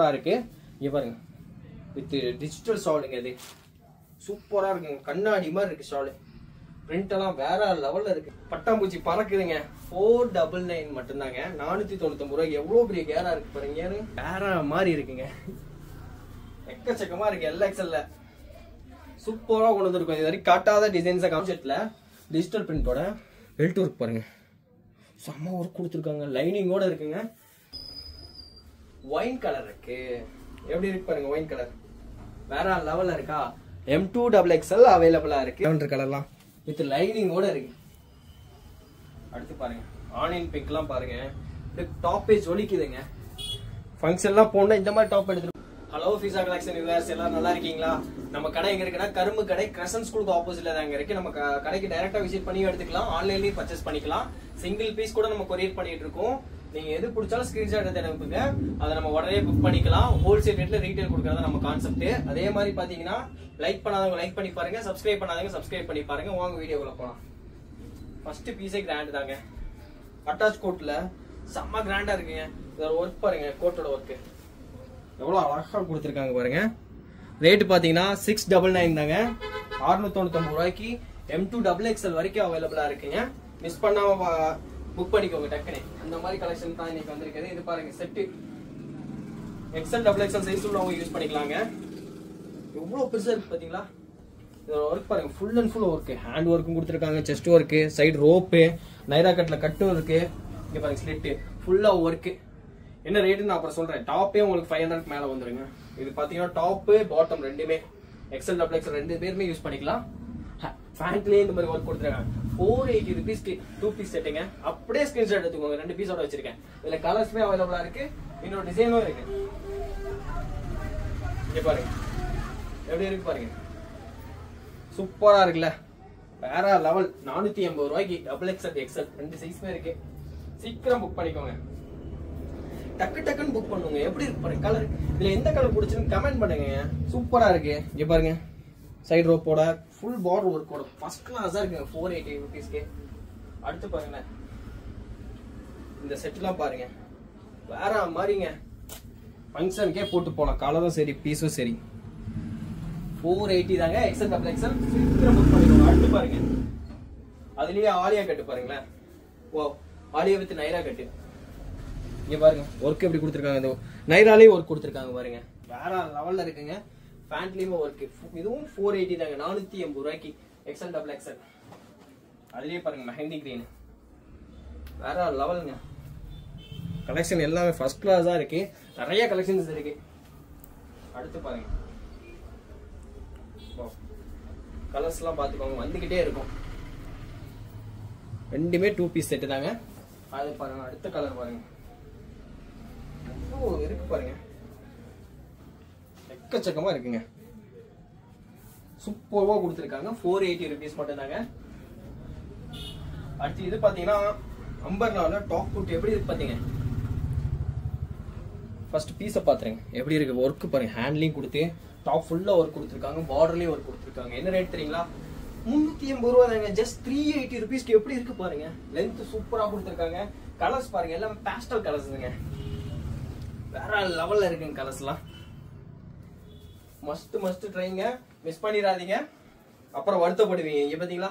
சூப்பரா இருக்கு இங்க பாருங்க வித் டிஜிட்டல் ஷாலுங்க இது சூப்பரா இருக்குங்க கண்ணாடி மாதிரி இருக்கு ஷாலு பிரிண்ட் எல்லாம் வேற லெவல்ல இருக்கு பட்டாம்பூச்சி பறக்குதுங்க ஃபோர் டபுள் நைன் மட்டும்தாங்க நானூத்தி தொண்ணூத்தொம்பது ரூபாய்க்கு எவ்வளவு பெரிய கேரா இருக்கு பாருங்க ஏன்னு வேற மாதிரி இருக்குங்க எக்கச்சக்கமா இருக்கு எல்எக்ஸ்எல்ல சூப்பரா கொண்டு வந்திருக்கோம் இது வரைக்கும் காட்டாத டிசைன்ஸை கான்செப்ட்ல டிஜிட்டல் பிரிண்டோட பெல்ட் ஒர்க் பாருங்க செம்ம ஒர்க் கொடுத்துருக்காங்க லைனிங்கோட இருக்குங்க ஒயின் கலர் இருக்கு எப்படி இருக்கு பாருங்க ஒயின் கலர் வேற லெவல்ல இருக்கா எம் டூ டபுள் எக்ஸ்எல் அவைலபிளா இருக்கு லாவெண்டர் கலர்லாம் வித் லைனிங்கோட இருக்கு அடுத்து பாருங்க ஆனியன் பிங்க்லாம் பாருங்க டாப் பேஜ் ஒலிக்குதுங்க ஃபங்க்ஷன்லாம் போனா இந்த மாதிரி டாப் எடுத்துட்டு ஹலோ ஃபீஸா கலெக்ஷன் வியூவர்ஸ் எல்லாரும் நல்லா இருக்கீங்களா நம்ம கடை எங்க இருக்குன்னா கரும்பு கடை கிரசன் ஸ்கூலுக்கு ஆப்போசிட்ல தாங்க இருக்கு நம்ம க- கடைக்கு டைரக்டா விசிட் பண்ணி எடுத்துக்கலாம் ஆன்லைன்லயும் பர்ச்சேஸ் பண்ணிக்கலாம் சிங்கிள் பீஸ் கூட நம்ம கொரியர் பண்ணிட்டு இருக்கோம் நீங்க எது பிடிச்சாலும் ஸ்கிரீன்ஷாட் எடுத்து அனுப்புங்க அதை நம்ம உடனே புக் பண்ணிக்கலாம் ஹோல்சேல் ரேட்ல ரீட்டைல் கொடுக்கறது நம்ம கான்செப்ட் அதே மாதிரி பாத்தீங்கன்னா லைக் பண்ணாதவங்க லைக் பண்ணி பாருங்க சப்ஸ்கிரைப் பண்ணாதவங்க சப்ஸ்கிரைப் பண்ணி பாருங்க வாங்க வீடியோக்குள்ள போலாம் ஃபர்ஸ்ட் பீஸே கிராண்ட் தாங்க அட்டாச் கோட்ல செம்ம கிராண்டா இருக்குங்க இதோட ஒர்க் பாருங்க கோட்டோட ஒர்க் எவ்வளவு அழகா கொடுத்துருக்காங்க பாருங்க ரேட் பாத்தீங்கன்னா சிக்ஸ் டபுள் நைன் தாங்க அறுநூத்தி தொண்ணூத்தொன்பது ரூபாய்க்கு எம் டூ டபுள் எக்ஸ்எல் வரைக்கும் அவைலபிளா இருக்குங்க மிஸ் பண்ணாம புக் பண்ணிக்கோங்க டக்குனு அந்த மாதிரி கலெக்ஷன் தான் இன்னைக்கு வந்திருக்குது இது பாருங்க set XL double XL size உள்ளவங்க யூஸ் பண்ணிக்கலாங்க எவ்வளவு பெருசா இருக்கு பாத்தீங்களா இதோட ஒர்க் பாருங்க full and full work hand ஒர்க்கும் கொடுத்துருக்காங்க chest work side rope Naira கட்ல கட்டும் இருக்கு இங்க பாருங்க ஸ்லிட்டு ஃபுல்லா ஒர்க்கு என்ன ரேட்டு நான் அப்புறம் சொல்றேன் டாப்பே உங்களுக்கு ஃபைவ் ஹண்ட்ரட் மேல வந்துருங்க இது பாத்தீங்கன்னா டாப்பு பாட்டம் ரெண்டுமே எக்ஸல் டபுள் எக்ஸல் ரெண்டு பேருமே யூஸ் பண்ணிக்கலாம் ஃபேண்ட்லயே இந்த மாதிரி ஒர்க் கொடுத்துருக்காங்க ஃபோர் எயிட்டி ருபீஸ்க்கு டூ பீஸ் செட்டுங்க அப்படியே ஸ்கிரீன்ஷாட் எடுத்துக்கோங்க ரெண்டு பீஸோட வச்சிருக்கேன் இதுல கலர்ஸ்மே அவைலபிளா இருக்கு இன்னொரு டிசைனும் இருக்கு இங்க பாருங்க எப்படி இருக்கு பாருங்க சூப்பரா இருக்குல்ல வேற லெவல் நானூத்தி எண்பது ரூபாய்க்கு டபுள் எக்ஸல் எக்ஸல் ரெண்டு சைஸ்மே இருக்கு சீக்கிரம் புக் பண்ணிக்கோங்க டக்கு டக்குன்னு புக் பண்ணுங்க எப்படி இருக்கு பாருங்க கலர் இதுல எந்த கலர் பிடிச்சிருக்கு கமெண்ட் பண்ணுங்க சூப்பரா இருக்கு இங்க பாருங்க சைடு ரோப்போட ஃபுல் பார்டர் ஒர்க்கோட ஃபர்ஸ்ட் கிளாஸா இருக்குங்க ஃபோர் எயிட்டி ருபீஸ்க்கு அடுத்து பாருங்களேன் இந்த செட்லாம் பாருங்க வேற மாதிரிங்க ஃபங்க்ஷனுக்கே போட்டு போலாம் கலரும் சரி பீஸும் சரி ஃபோர் எயிட்டி தாங்க எக்ஸல் டபுள் எக்ஸல் சீக்கிரம் புக் பண்ணிக்கோங்க அடுத்து பாருங்க அதுலயே ஆலியா கட்டு பாருங்களேன் ஓ ஆலியா வித் நைரா கட்டு இங்க பாருங்க ஒர்க் எப்படி கொடுத்துருக்காங்க இந்த நைராலே ஒர்க் கொடுத்துருக்காங்க பாருங்க வேற லெவல்ல இருக்குங்க பேண்ட்லயுமே ஒர்க் இதுவும் ஃபோர் எயிட்டி தாங்க நானூத்தி எண்பது ரூபாய்க்கு எக்ஸல் டபுள் எக்ஸல் அதுலயே பாருங்க மெஹந்தி கிரீன் வேற லெவலுங்க கலெக்ஷன் எல்லாமே ஃபர்ஸ்ட் கிளாஸா இருக்கு நிறைய கலெக்ஷன்ஸ் இருக்கு அடுத்து பாருங்க கலர்ஸ் எல்லாம் பாத்துக்கோங்க வந்துகிட்டே இருக்கும் ரெண்டுமே டூ பீஸ் செட்டு தாங்க அது பாருங்க அடுத்த கலர் பாருங்க ஓ இருக்கு பாருங்க எக்கச்சக்கமா இருக்குங்க சூப்பர்வா கொடுத்துருக்காங்க ஃபோர் எயிட்டி ருபீஸ் மட்டும் தாங்க அடுத்து இது பாத்தீங்கன்னா அம்பர்லால டாப் புட் எப்படி இருக்கு பாத்தீங்க ஃபர்ஸ்ட் பீஸை பாத்துருங்க எப்படி இருக்கு ஒர்க் பாருங்க ஹேண்ட்லையும் கொடுத்து டாப் ஃபுல்லா ஒர்க் கொடுத்துருக்காங்க பார்டர்லயும் ஒர்க் கொடுத்துருக்காங்க என்ன ரேட் தெரியுங்களா முன்னூத்தி எண்பது ரூபா தாங்க ஜஸ்ட் த்ரீ எயிட்டி ருபீஸ்க்கு எப்படி இருக்கு பாருங்க லென்த் சூப்பரா கொடுத்துருக்காங்க கலர்ஸ் பாருங்க எல்லாமே பேஸ்டல் கலர்ஸ்ங்க வேற லெவல்ல இருக்குங்க கலர்ஸ்லாம் மஸ்ட் மஸ்ட் ட்ரைங்க மிஸ் பண்ணிடாதீங்க அப்புறம் வருத்தப்படுவீங்க இங்க பாத்தீங்களா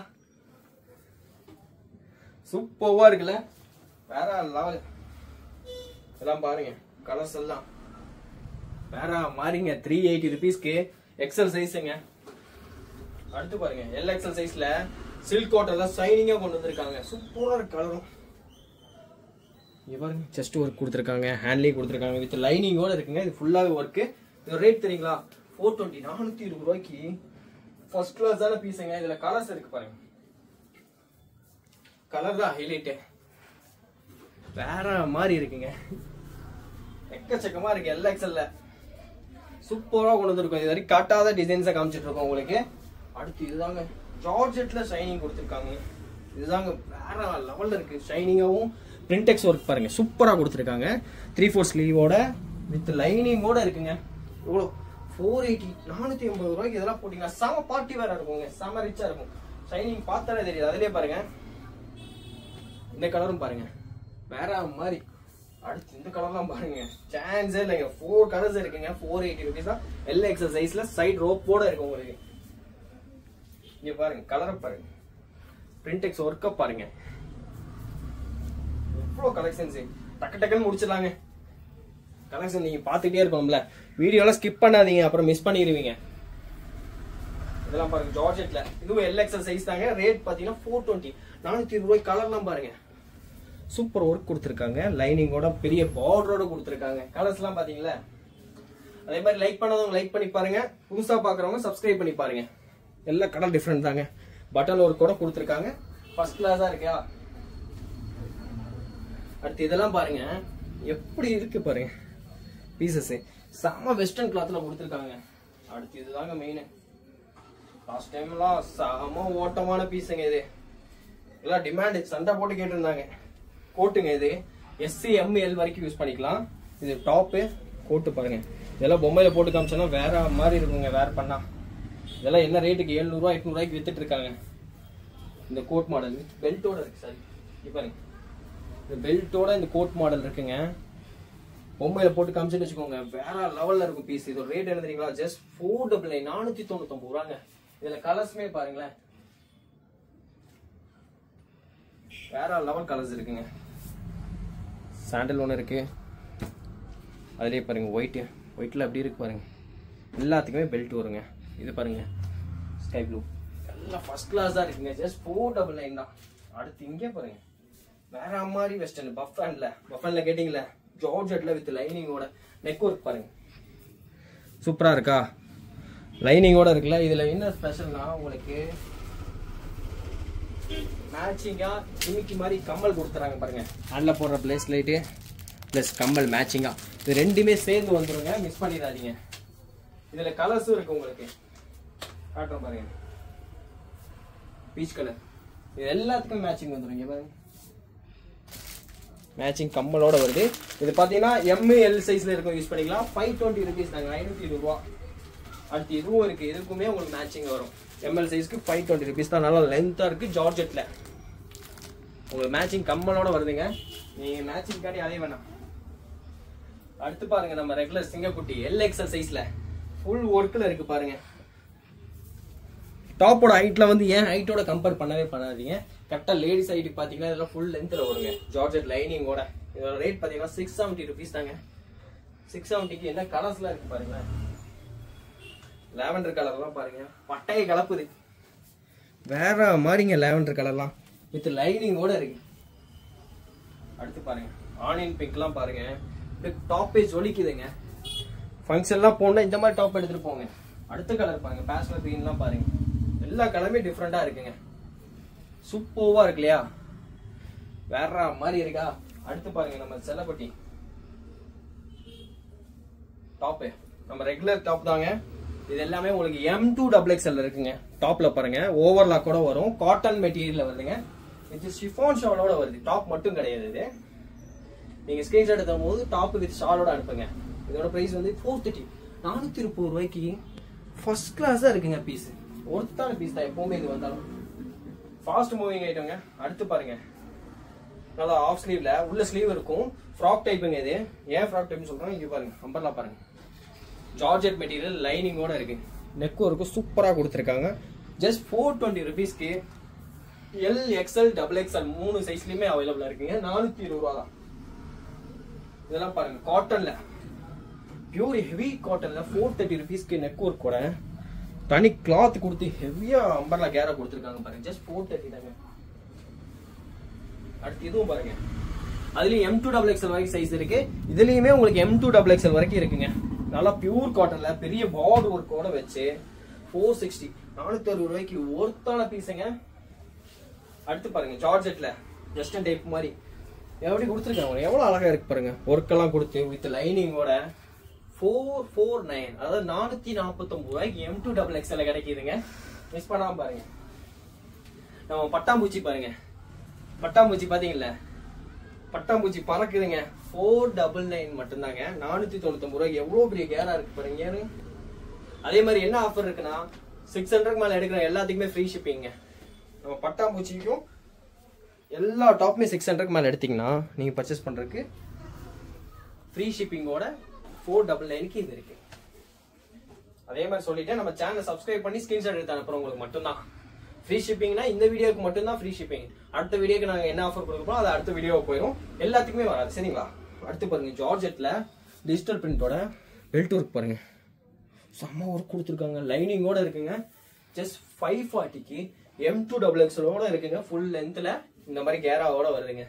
சூப்பர்வா இருக்குல்ல வேற லெவல் இதெல்லாம் பாருங்க கலர்ஸ் எல்லாம் வேற மாறிங்க த்ரீ எயிட்டி ருபீஸ்க்கு எக்ஸல் சைஸுங்க அடுத்து பாருங்க எல் எக்ஸல் சைஸ்ல சில்க் கோட் எல்லாம் சைனிங்கா கொண்டு வந்திருக்காங்க சூப்பரா இருக்கு கலரும் இங்க பாருங்க செஸ்ட் ஒர்க் கொடுத்துருக்காங்க ஹேண்ட்லேயும் கொடுத்துருக்காங்க வித் லைனிங்கோட இருக்குங்க இது ஃபுல்லாவே ஒர்க் இது ரேட் தெரியுங்களா ஃபோர் டுவெண்ட்டி நானூத்தி இருபது ரூபாய்க்கு ஃபர்ஸ்ட் கிளாஸான பீஸுங்க இதுல கலர்ஸ் இருக்கு பாருங்க கலர் தான் ஹைலைட்டு வேற மாதிரி இருக்குங்க எக்கச்சக்கமா இருக்கு எல்லா எக்ஸல்ல சூப்பரா கொண்டு வந்திருக்கோம் இது வரைக்கும் காட்டாத டிசைன்ஸை காமிச்சிட்டு இருக்கோம் உங்களுக்கு அடுத்து இதுதாங்க ஜார்ஜெட்ல ஷைனிங் கொடுத்துருக்காங்க இதுதாங்க வேற லெவல்ல இருக்கு ஷைனிங்காவும் பிரிண்டெக்ஸ் ஒர்க் பாருங்க சூப்பரா கொடுத்துருக்காங்க த்ரீ ஃபோர் ஸ்லீவோட வித் லைனிங்கோட இருக்குங்க இவ்வளோ ஃபோர் எயிட்டி நானூத்தி எண்பது ரூபாய்க்கு இதெல்லாம் போட்டீங்கன்னா செம பார்ட்டி வேற இருக்குங்க செம ரிச்சா இருக்கும் ஷைனிங் பார்த்தாலே தெரியுது அதுலயே பாருங்க இந்த கலரும் பாருங்க வேற மாதிரி அடுத்து இந்த கலர்லாம் பாருங்க சான்ஸே இல்லைங்க ஃபோர் கலர்ஸ் இருக்குங்க ஃபோர் எயிட்டி ருபீஸ் தான் எல் எக்ஸல் சைஸ்ல சைட் ரோப்போட இருக்கு உங்களுக்கு இங்க பாருங்க கலரை பாருங்க பிரிண்டெக்ஸ் ஒர்க்கப் பாருங்க எவ்வளோ கலெக்ஷன்ஸ் டக்கு டக்குன்னு முடிச்சிடலாங்க கலெக்ஷன் நீங்க பார்த்துட்டே இருக்கணும்ல வீடியோலாம் ஸ்கிப் பண்ணாதீங்க அப்புறம் மிஸ் பண்ணிடுவீங்க இதெல்லாம் பாருங்க ஜார்ஜெட்ல இதுவும் எல் எக்ஸல் சைஸ் தாங்க ரேட் பாத்தீங்கன்னா ஃபோர் டுவெண்ட்டி நானூத்தி இருபது ரூபாய் கலர்லாம் பாருங்க சூப்பர் ஒர்க் கொடுத்துருக்காங்க லைனிங்கோட பெரிய பார்டரோட கொடுத்துருக்காங்க கலர்ஸ்லாம் பாத்தீங்களா அதே மாதிரி லைக் பண்ணாதவங்க லைக் பண்ணி பாருங்க புதுசா பாக்குறவங்க சப்ஸ்கிரைப் பண்ணி பாருங்க எல்லா கலர் டிஃப்ரெண்ட் தாங்க பட்டன் ஒர்க் கூட கொடுத்துருக்காங்க ஃபர்ஸ்ட் கிளாஸா இருக்கா அடுத்து இதெல்லாம் பாருங்க எப்படி இருக்கு பாருங்க பீசஸ் செம்ம வெஸ்டர்ன் கிளாத்ல கொடுத்துருக்காங்க அடுத்து இதுதாங்க மெயின் லாஸ்ட் டைம்லாம் செம ஓட்டமான பீஸுங்க இது எல்லாம் டிமாண்ட் சண்டை போட்டு கேட்டிருந்தாங்க கோட்டுங்க இது எஸ்சி எம்எல் வரைக்கும் யூஸ் பண்ணிக்கலாம் இது டாப்பு கோட்டு பாருங்க இதெல்லாம் பொம்மையில போட்டு காமிச்சோன்னா வேற மாதிரி இருக்குங்க வேற பண்ணா இதெல்லாம் என்ன ரேட்டுக்கு எழுநூறுவா எட்நூறுவாய்க்கு வித்துட்டு இருக்காங்க இந்த கோட் மாடல் வித் பெல்ட்டோட இருக்கு சார் இப்போ பாருங்க இந்த பெல்ட்டோட இந்த கோட் மாடல் இருக்குங்க பொம்மையில போட்டு காமிச்சுட்டு வச்சுக்கோங்க வேற லெவல்ல இருக்கும் பீஸ் இதோட ரேட் என்ன தெரியுங்களா ஜஸ்ட் ஃபோர் டபுள் நைன் நானூத்தி தொண்ணூத்தொம்பது ரூபாங்க இதுல கலர்ஸ்மே பாருங்களேன் வேற லெவல் கலர்ஸ் இருக்குங்க சாண்டல் ஒன்று இருக்கு அதுலயே பாருங்க ஒயிட் ஒயிட்ல அப்படி இருக்கு பாருங்க எல்லாத்துக்குமே பெல்ட் வருங்க இது பாருங்க ஸ்கை ப்ளூ எல்லாம் ஃபர்ஸ்ட் கிளாஸ் தான் இருக்குங்க ஜஸ்ட் ஃபோர் டபுள் நைன் தான் அடுத்து இங்கே பாருங்க வேற மாதிரி வெஸ்டர்ன் பஃபன்ல பஃபன்ல கேட்டிங்களே ஜார்ஜெட்ல வித் லைனிங்கோட நெக் ஒர்க் பாருங்க சூப்பரா இருக்கா லைனிங்கோட இருக்குல்ல இதுல என்ன ஸ்பெஷல்னா உங்களுக்கு மேட்சிங்கா ஜிமிக்கி மாதிரி கம்மல் கொடுத்துறாங்க பாருங்க ஹேண்ட்ல போடுற பிளேஸ் லைட்டு ப்ளஸ் கம்மல் மேட்சிங்கா இது ரெண்டுமே சேர்ந்து வந்துருங்க மிஸ் பண்ணிடாதீங்க இதுல கலர்ஸும் இருக்கு உங்களுக்கு காட்டுறேன் பாருங்க பீச் கலர் இது எல்லாத்துக்கும் மேட்சிங் வந்துரும் இங்க பாருங்க மேட்சிங் கம்மலோட வருது இது பாத்தீங்கன்னா எம் எல் சைஸ்ல இருக்கும் யூஸ் பண்ணிக்கலாம் ஃபைவ் டுவெண்ட்டி ருபீஸ் தாங்க ஐநூத்தி இருபது ரூபா அடுத்து இதுவும் இருக்கு இதுக்குமே உங்களுக்கு மேட்சிங் வரும் எம்எல் சைஸ்க்கு ஃபைவ் டுவெண்ட்டி ருபீஸ் தான் நல்லா லென்த்தா இருக்கு ஜார்ஜெட்ல உங்களுக்கு மேட்சிங் கம்மலோட வருதுங்க நீங்க மேட்சிங் காட்டி அதே வேணாம் அடுத்து பாருங்க நம்ம ரெகுலர் சிங்கக்குட்டி எல் எக்ஸல் சைஸ்ல ஃபுல் ஒர்க்ல இருக்கு பாருங்க டாப்போட ஹைட்ல வந்து ஏன் ஹைட்டோட கம்பேர் பண்ணவே பண்ணாதீங்க கரெக்டா லேடிஸ் ஹைட்டுக்கு பாத்தீங்கன்னா இதெல்லாம் ஃபுல் லென்த்ல வருங்க ஜார்ஜெட் லைனிங்கோட இதோட ரேட் பாத்தீங்கன்னா சிக்ஸ் செவன்ட்டி ருபீஸ் தாங்க சிக்ஸ் செவன்ட்டிக்கு என்ன கலர்ஸ்லாம் இருக்கு பாருங்களேன் லாவெண்டர் கலர்லாம் பாருங்க பட்டையை கலப்புது வேற மாதிரிங்க லாவெண்டர் கலர்லாம் வித் லைனிங்கோட இருக்கு அடுத்து பாருங்க ஆனியன் பிங்க்லாம் பாருங்க டாப்பே ஜொலிக்குதுங்க ஃபங்க்ஷன்லாம் போனா இந்த மாதிரி டாப் எடுத்துட்டு போங்க அடுத்த கலர் பாருங்க பேஸ்டல் கிரீன்லாம் பாருங்க எல்லா கலருமே டிஃப்ரெண்டா இருக்குங்க சூப்பர்வா இருக்கு இல்லையா வேற மாதிரி இருக்கா அடுத்து பாருங்க நம்ம செல்லப்பட்டி டாப்பு நம்ம ரெகுலர் டாப் தாங்க இது எல்லாமே உங்களுக்கு எம் டூ டபுள் எக்ஸ்எல் இருக்குங்க டாப்ல பாருங்க ஓவர்லாக் கூட வரும் காட்டன் மெட்டீரியல்ல வருதுங்க இது ஷிஃபான் ஷாலோட வருது டாப் மட்டும் கிடையாது இது நீங்க ஸ்கிரீன்ஷாட் எடுக்கும் போது டாப் வித் ஷாலோட அனுப்புங்க இதோட பிரைஸ் வந்து ஃபோர் தேர்ட்டி நானூத்தி முப்பது ரூபாய்க்கு ஃபர்ஸ்ட் கிளாஸா இருக்குங்க பீஸ் ஒருத்தான பீஸ் தான் எப்பவுமே இது வந்தாலும் ஃபாஸ்ட் மூவிங் ஐட்டங்க அடுத்து பாருங்க நல்லா ஆஃப் ஸ்லீவ்ல உள்ள ஸ்லீவ் இருக்கும் ஃப்ராக் டைப்புங்க இது ஏன் ஃப்ராக் டைப்னு சொல்றோம் இங்க பாருங்க அம்பர்லா பாருங்க ஜார்ஜெட் மெட்டீரியல் லைனிங்கோட இருக்கு நெக் ஒர்க்கும் சூப்பரா கொடுத்துருக்காங்க ஜஸ்ட் ஃபோர் டுவெண்ட்டி ருபீஸ்க்கு எல் எக்ஸ்எல் டபுள் எக்ஸ்எல் மூணு சைஸ்லயுமே அவைலபிளா இருக்குங்க நானூத்தி இருபது ரூபா தான் இதெல்லாம் பாருங்க காட்டன்ல பியூர் ஹெவி காட்டன்ல ஃபோர் தேர்ட்டி ருபீஸ்க்கு நெக் ஒர்க் கூட தனி கிளாத் கொடுத்து ஹெவியா அம்பர்லா கேரா கொடுத்துருக்காங்க பாருங்க ஜஸ்ட் ஃபோர் தேர்ட்டி தாங்க அடுத்து இதுவும் பாருங்க அதுலயும் எம் டூ டபுள் எக்ஸ்எல் வரைக்கும் சைஸ் இருக்கு இதுலயுமே உங்களுக்கு எம் டூ டபுள் எக்ஸ்எல் வரைக்கும் இருக்குங்க நல்லா பியூர் காட்டன்ல பெரிய பார்ட் ஒர்க்கோட வச்சு ஃபோர் சிக்ஸ்டி நானூத்தி அறுபது ரூபாய்க்கு ஒர்த்தான பீஸுங்க அடுத்து பாருங்க ஜார்ஜெட்ல வெஸ்டர்ன் டைப் மாதிரி எப்படி கொடுத்துருக்காங்க எவ்வளவு அழகா இருக்கு பாருங்க ஒர்க் எல்லாம் கொடுத்து வித் லைனிங்கோட ஃபோர் ஃபோர் நைன் அதாவது நானூத்தி நாற்பத்தொன்பது ரூபாய்க்கு எம் டூ டபுள் எக்ஸ்எல் கிடைக்குதுங்க மிஸ் பண்ணாம பாருங்க நம்ம பட்டாம்பூச்சி பாருங்க பட்டாம்பூச்சி பாத்தீங்களா பட்டாம்பூச்சி பறக்குதுங்க ஃபோர் டபுள் நைன் மட்டும்தாங்க நானூத்தி தொண்ணூத்தொம்பது ரூபாய்க்கு எவ்வளவு பெரிய கேரா இருக்கு பாருங்க ஏன்னு அதே மாதிரி என்ன ஆஃபர் இருக்குன்னா சிக்ஸ் ஹண்ட்ரட் மேல எடுக்கிற எல்லாத்துக்குமே ஃப்ரீ ஷிப்பிங்க நம்ம பட்டாம்பூச்சிக்கும் எல்லா டாப்புமே சிக்ஸ் ஹண்ட்ரட் மேல எடுத்தீங்கன்னா நீங்க பர்ச்சேஸ் பண்றதுக்கு ஃப்ரீ ஷிப்பிங்கோட ஃபோர் டபுள் நைனுக்கு இது இருக்கு அதே மாதிரி சொல்லிட்டு நம்ம சேனலை சப்ஸ்கிரைப் பண்ணி ஸ்கிரீன்ஷாட் எடுத்து அனுப்புறோம் உங்களுக்கு மட்டும்தான் ஃப்ரீ ஷிப்பிங்னா இந்த வீடியோக்கு மட்டும்தான் ஃப்ரீ ஷிப்பிங் அடுத்த வீடியோக்கு நாங்க என்ன ஆஃபர் கொடுக்குறோம் அது அடுத்த வீடியோ போயிடும் எல்லாத்துக்குமே வராது சரிங்களா அடுத்து பாருங்க ஜார்ஜெட்ல டிஜிட்டல் பிரிண்டோட பெல்ட் ஒர்க் பாருங்க செம்ம ஒர்க் கொடுத்துருக்காங்க லைனிங்கோட இருக்குங்க ஜஸ்ட் ஃபைவ் ஃபார்ட்டிக்கு எம் டூ டபுள் எக்ஸலோட இருக்குங்க ஃபுல் லென்த்ல இந்த மாதிரி கேராவோட வருதுங்க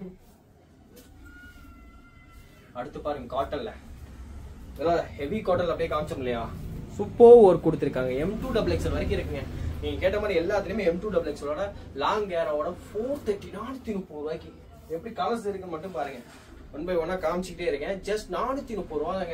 அடுத்து பாருங்க காட்டன்ல இதெல்லாம் ஹெவி காட்டன் அப்படியே காமிச்சோம் இல்லையா சூப்பர் ஒர்க் கொடுத்துருக்காங்க எம் டூ டபுள் எக்ஸல் வரைக்கும் இருக்குங்க நீங்க கேட்ட மாதிரி எல்லாத்துலயுமே எம் டூ டபுள் எக்ஸலோட லாங் கேராவோட ஃபோர் தேர்ட்டி நானூத்தி முப்பது ரூபாய்க்கு எப்படி கலர்ஸ் இருக்குன்னு மட்டும் பாருங்க ஒன் பை ஒன்னா காமிச்சிக்கிட்டே இருக்கேன் ஜஸ்ட் நானூத்தி முப்பது ரூபாங்க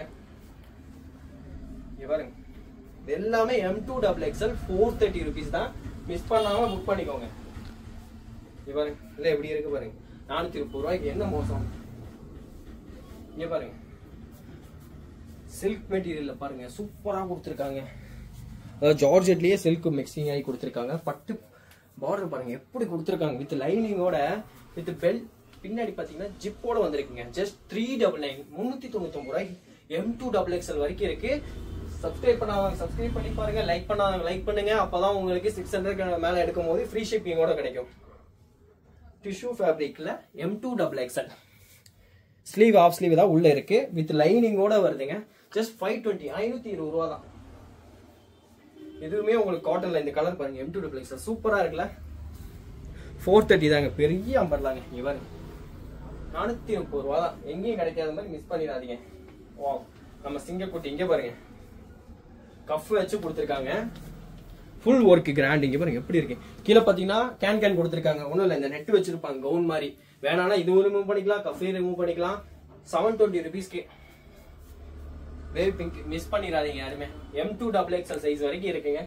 இங்க பாருங்க இது எல்லாமே M two double XL four thirty rupees தான் மிஸ் பண்ணாம புக் பண்ணிக்கோங்க இங்க பாருங்க இல்ல எப்படி இருக்கு பாருங்க நானூத்தி முப்பது ரூபாய்க்கு என்ன மோசம் இங்க பாருங்க சில்க் மெட்டீரியல்ல பாருங்க சூப்பரா கொடுத்துருக்காங்க அதாவது ஜார்ஜெட்லயே சில்க் மிக்சிங் ஆகி கொடுத்துருக்காங்க பட்டு பார்டர் பாருங்க எப்படி கொடுத்துருக்காங்க வித் லைனிங்கோட வித் பெல் பின்னாடி பாத்தீங்கன்னா ஜிப்போட வந்திருக்குங்க ஜஸ்ட் த்ரீ டபுள் நைன் முன்னூத்தி தொண்ணூத்தி ஒன்பது ரூபாய்க்கு எம் டூ டபுள் எக்ஸ்எல் வரைக்கும் இருக்கு சப்ஸ்கிரைப் பண்ணாதவங்க சப்ஸ்கிரைப் பண்ணி பாருங்க லைக் பண்ணாதவங்க லைக் பண்ணுங்க அப்பதான் உங்களுக்கு சிக்ஸ் ஹண்ட்ரட் மேல எடுக்கும் போது ஃப்ரீ ஷிப்பிங்கோட கிடைக்கும் டிஷ்யூ ஃபேப்ரிக்ல M two double XL sleeve half sleeve தான் உள்ள இருக்கு வித் லைனிங்கோட வருதுங்க ஜஸ்ட் ஃபைவ் டுவெண்ட்டி ஐநூத்தி இருபது ரூபா தான் எதுவுமே உங்களுக்கு காட்டன்ல இந்த கலர் பாருங்க எம் டூ டபுள் எக்ஸ்எல் சூப்பரா இருக்குல்ல ஃபோர் தேர்ட்டி தாங்க பெரிய அம்பர்லாங்க இவர் நானூத்தி முப்பது ரூபா தான் எங்கேயும் கிடைக்காத மாதிரி மிஸ் பண்ணிடாதீங்க வா நம்ம சிங்கக்குட்டி இங்க பாருங்க கஃப் வச்சு கொடுத்துருக்காங்க ஃபுல் ஒர்க் கிராண்ட் இங்க பாருங்க எப்படி இருக்கு கீழே பாத்தீங்கன்னா கேன் கேன் கொடுத்துருக்காங்க ஒண்ணும் இல்ல இந்த நெட் வச்சிருப்பாங்க கவுன் மாதிரி வேணாம்னா இதுவும் ரிமூவ் பண்ணிக்கலாம் கஃபே ரிமூவ் பண்ணிக்கலாம் செவன் டுவெண்ட்டி ருபீஸ்க்கு வேவ் பிங்க் மிஸ் பண்ணிடாதீங்க யாருமே M two double XL size வரைக்கும் இருக்குங்க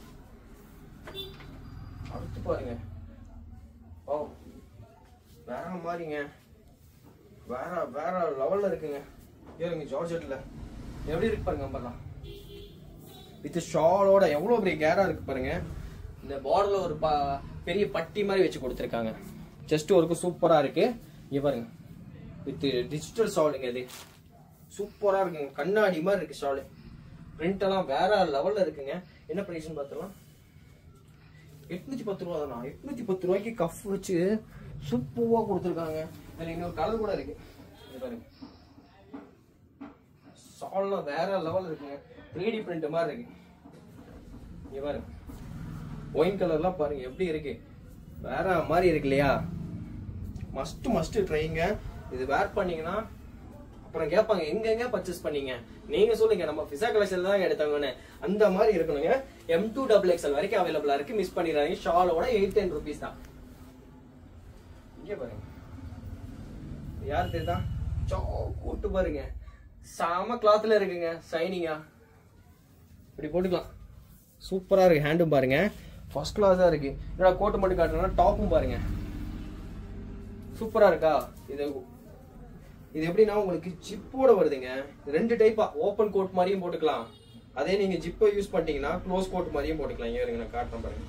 அடுத்து பாருங்க ஓ வேற மாதிரிங்க வேற வேற லெவல்ல இருக்குங்க ஏறுங்க ஜார்ஜெட்ல எப்படி இருக்கு பாருங்க நம்பர்லாம் வித் ஷாலோட எவ்வளவு பெரிய கேரா இருக்கு பாருங்க இந்த பார்டர்ல ஒரு ப- பெரிய பட்டி மாதிரி வச்சு கொடுத்துருக்காங்க செஸ்ட் ஒர்க்கு சூப்பரா இருக்கு இங்க பாருங்க வித் டிஜிட்டல் ஷாலுங்க இது சூப்பரா இருக்குங்க கண்ணாடி மாதிரி இருக்கு ஷாலு பிரிண்ட் எல்லாம் வேற லெவல்ல இருக்குங்க என்ன பிரைஸ்னு பார்த்தலாம் எட்நூத்தி பத்து ரூபா தானா எட்நூத்தி பத்து ரூபாய்க்கு கஃப் வச்சு சூப்பரா கொடுத்துருக்காங்க இதுல இன்னொரு கலர் கூட இருக்கு இங்க பாருங்க ஷால்லாம் வேற லெவல் இருக்குங்க த்ரீ டி பிரிண்ட் மாதிரி இருக்கு இங்க பாருங்க ஒயின் கலர்லாம் பாருங்க எப்படி இருக்கு வேற மாதிரி இருக்கு இல்லையா மஸ்ட் மஸ்ட் ட்ரைங்க இது வேர் பண்ணீங்கன்னா அப்புறம் கேட்பாங்க எங்க எங்க பர்ச்சேஸ் பண்ணீங்க நீங்க சொல்லுங்க நம்ம பிசா கலெக்ஷன் தான் எடுத்தாங்கன்னு அந்த மாதிரி இருக்கணுங்க எம் டூ டபுள் எக்ஸ்எல் வரைக்கும் அவைலபிளா இருக்கு மிஸ் பண்ணிடாதீங்க ஷாலோட எயிட் டென் ருபீஸ் தான் இங்க பாருங்க யார் தெரியுதா சோ கூட்டு பாருங்க செம கிளாத்ல இருக்குங்க ஷைனிங்கா இப்படி போட்டுக்கலாம் சூப்பரா இருக்கு ஹேண்டும் பாருங்க ஃபர்ஸ்ட் கிளாஸா இருக்கு என்னடா கோட்டு மட்டும் காட்டுறேன்னா டாப்பும் பாருங்க சூப்பரா இருக்கா இது இது எப்படின்னா உங்களுக்கு ஜிப்போட வருதுங்க ரெண்டு டைப்பா ஓப்பன் கோட் மாதிரியும் போட்டுக்கலாம் அதே நீங்க ஜிப்பை யூஸ் பண்ணிட்டீங்கன்னா க்ளோஸ் கோட் மாதிரியும் போட்டுக்கலாம் இங்க இருங்க நான் காட்டுறேன் பாருங்க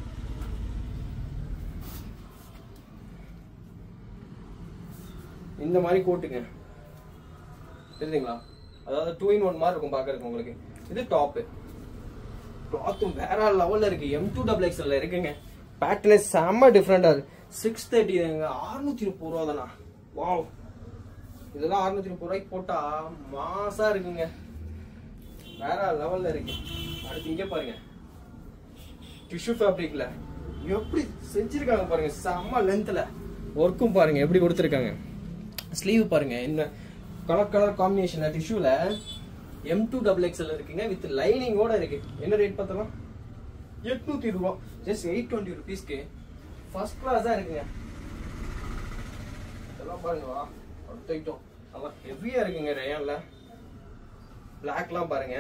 இந்த மாதிரி கோட்டுங்க தெரியுதுங்களா அதாவது டூ இன் ஒன் மாதிரி இருக்கும் பாக்குறதுக்கு உங்களுக்கு இது டாப்பு கிளாத்தும் வேற லெவல்ல இருக்கு எம் டூ டபுள் எக்ஸ்எல்ல இருக்குங்க பேட்டர்னே செம்ம டிஃப்ரெண்டா இருக்கு சிக்ஸ் தேர்ட்டி அறுநூத்தி முப்பது ரூபா தானா வாவ் இதெல்லாம் அறுநூத்தி முப்பது ரூபாய்க்கு போட்டா மாசா இருக்குங்க வேற லெவல்ல இருக்கு அடுத்து இங்க பாருங்க டிஷ்யூ ஃபேப்ரிக்ல எப்படி செஞ்சிருக்காங்க பாருங்க செம்ம லென்த்ல ஒர்க்கும் பாருங்க எப்படி கொடுத்துருக்காங்க ஸ்லீவ் பாருங்க என்ன கலர் கலர் காம்பினேஷன்ல டிஷ்யூல எம் டூ டபுள் எக்ஸ்எல் இருக்குங்க வித் லைனிங்கோட இருக்கு என்ன ரேட் பார்த்தலாம் எட்நூத்தி ரூபா ஜஸ்ட் எயிட் டுவெண்ட்டி ருபீஸ்க்கு ஃபர்ஸ்ட் கிளாஸா இருக்குங்க இதெல்லாம் பாருங்க வா அடுத்த ஐட்டம் நல்லா ஹெவியா இருக்குங்க ரயான்ல பிளாக்லாம் பாருங்க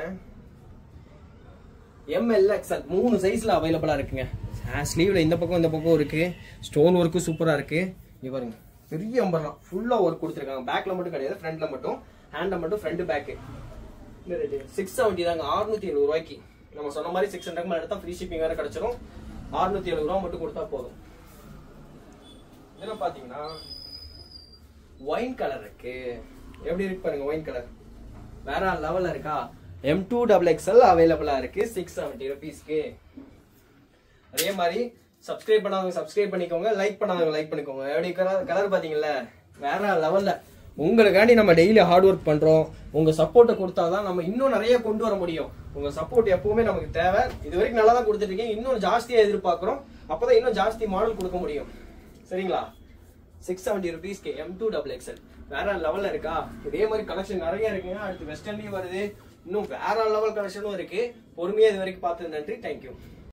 எம்எல் எக்ஸ்எல் மூணு சைஸ்ல அவைலபிளா இருக்குங்க ஸ்லீவ்ல இந்த பக்கம் இந்த பக்கம் இருக்கு ஸ்டோன் ஒர்க்கும் சூப்பரா இருக்கு இங்க பாருங்க பெரிய அம்பர்லாம் ஃபுல்லா ஒர்க் கொடுத்துருக்காங்க பேக்ல மட்டும் கிடையாது ஃப்ரண்ட்ல மட்டும் ஹேண்ட்ல மட்டும் ஃப்ரண்ட் பேக்கு இந்த ரேட்டு சிக்ஸ் செவன்ட்டி தாங்க அறுநூத்தி எழுபது ரூபாய்க்கு நம்ம சொன்ன மாதிரி சிக்ஸ் ஹண்ட்ரட் மேல எடுத்தா ஃப்ரீ ஷிப்பிங் வேற கிடைச்சிரும் அறுநூத்தி எழுபது ரூபா மட்டும் கொடுத்தா போதும் இதுல பாத்தீங்கன்னா ஒயின் கலர் இருக்கு எப்படி இருக்கு பாருங்க ஒயின் கலர் வேற லெவல்ல இருக்கா எம் டூ டபுள் எக்ஸ்எல் அவைலபிளா இருக்கு சிக்ஸ் செவன்டி ருபீஸ்க்கு அதே மாதிரி சப்ஸ்கிரைப் பண்ணாதவங்க சப்ஸ்கிரைப் பண்ணிக்கோங்க லைக் பண்ணாதவங்க லைக் பண்ணிக்கோங்க எப்படி கலர் கலர் பாத்தீங்கல்ல வேற லெவல்ல உங்களுக்காண்டி நம்ம டெய்லி ஹார்ட் ஒர்க் பண்றோம் உங்க சப்போர்ட்டை கொடுத்தாதான் நம்ம இன்னும் நிறைய கொண்டு வர முடியும் உங்க சப்போர்ட் எப்பவுமே நமக்கு தேவை இது வரைக்கும் நல்லா தான் கொடுத்துட்டு இருக்கீங்க இன்னும் ஜாஸ்தியா எதிர்பார்க்கிறோம் அப்பதான் இன்னும் ஜாஸ்தி மாடல் கொடுக்க முடியும் சரிங்களா சிக்ஸ் செவன்டி ருபீஸ்க்கு எம் டூ டபுள் எக்ஸ்எல் வேற லெவல்ல இருக்கா இதே மாதிரி கலெக்ஷன் நிறைய இருக்குங்க அடுத்து வெஸ்டர்ன்லயும் வருது இன்னும் வேற லெவல் கலெக்ஷனும் இருக்கு பொறுமையா இது வரைக்கும் பார்த்தது நன்றி தேங்க்யூ